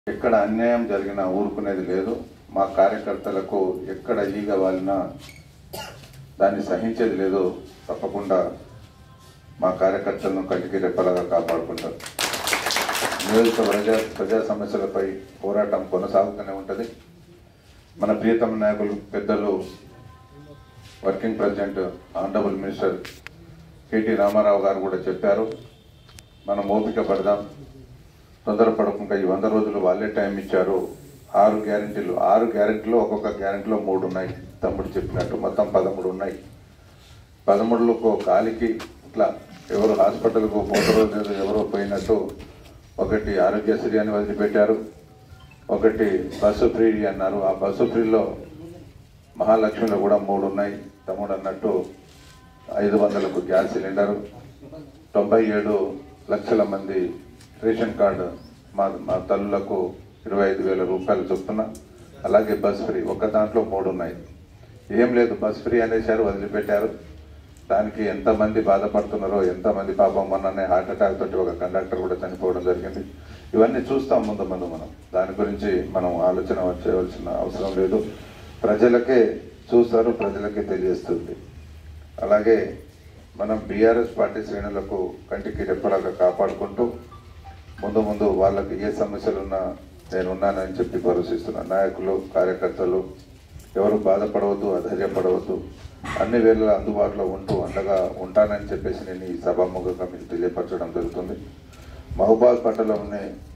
ఎక్కడ అన్యాయం జరిగినా ఊరుకునేది లేదు మా కార్యకర్తలకు ఎక్కడ ఈగ వాలినా దాన్ని సహించేది లేదు తప్పకుండా మా కార్యకర్తలను కంటికి రెప్పలాగా కాపాడుకుంటారు నియోజక ప్రజా ప్రజా సమస్యలపై పోరాటం కొనసాగుతూనే ఉంటుంది మన ప్రియతమ నాయకులు పెద్దలు working president honourable minister KT Rama Rao గారు కూడా చెప్పారు మనం ఓపిక పడదాం తొందరపడకుండా ఈ వంద రోజులు వాళ్ళే టైం ఇచ్చారు ఆరు గ్యారెంటీలు ఆరు గ్యారెంటీలు ఒక్కొక్క గ్యారెంటీలో మూడు ఉన్నాయి తమ్ముడు చెప్పినట్టు మొత్తం పదమూడు ఉన్నాయి పదమూడులకు గాలికి ఇట్లా ఎవరు హాస్పిటల్కు పోతారో లేదో ఎవరో పోయినట్టు ఒకటి ఆరోగ్యశ్రీ అని వదిలిపెట్టారు ఒకటి బస్సు ఫ్రీ అన్నారు ఆ బస్సు ఫ్రీలో మహాలక్ష్మిలో కూడా మూడు ఉన్నాయి తమ్ముడు అన్నట్టు ఐదు వందలకు గ్యాస్ సిలిండరు తొంభై ఏడు లక్షల మంది రేషన్ కార్డు మా మా తల్లులకు ఇరవై ఐదు వేల రూపాయలు చొప్పున అలాగే బస్ ఫ్రీ ఒక దాంట్లో మూడు ఉన్నాయి ఏం లేదు బస్ ఫ్రీ అనేసారు వదిలిపెట్టారు దానికి ఎంతమంది బాధపడుతున్నారో ఎంతమంది పాపం మొన్ననే హార్ట్ అటాక్ తోటి ఒక కండక్టర్ కూడా చనిపోవడం జరిగింది ఇవన్నీ చూస్తాం ముందు ముందు మనం దాని గురించి మనం ఆలోచన చేయవలసిన అవసరం లేదు ప్రజలకే చూస్తారు ప్రజలకే తెలియస్తుంది అలాగే మనం బీఆర్ఎస్ పార్టీ శ్రేణులకు కంటికి రెప్పలాగా కాపాడుకుంటూ ముందు ముందు వాళ్ళకి ఏ సమస్యలు ఉన్నా నేను ఉన్నానని చెప్పి భరోసిస్తున్న నాయకులు కార్యకర్తలు ఎవరు బాధపడవద్దు అధైర్యపడవద్దు అన్ని వేళలా అందుబాటులో ఉంటూ అండగా ఉంటానని చెప్పేసి నేను ఈ సభాముఖంగా మీకు తెలియపరచడం జరుగుతుంది మహబాద్ పట్టణంలోని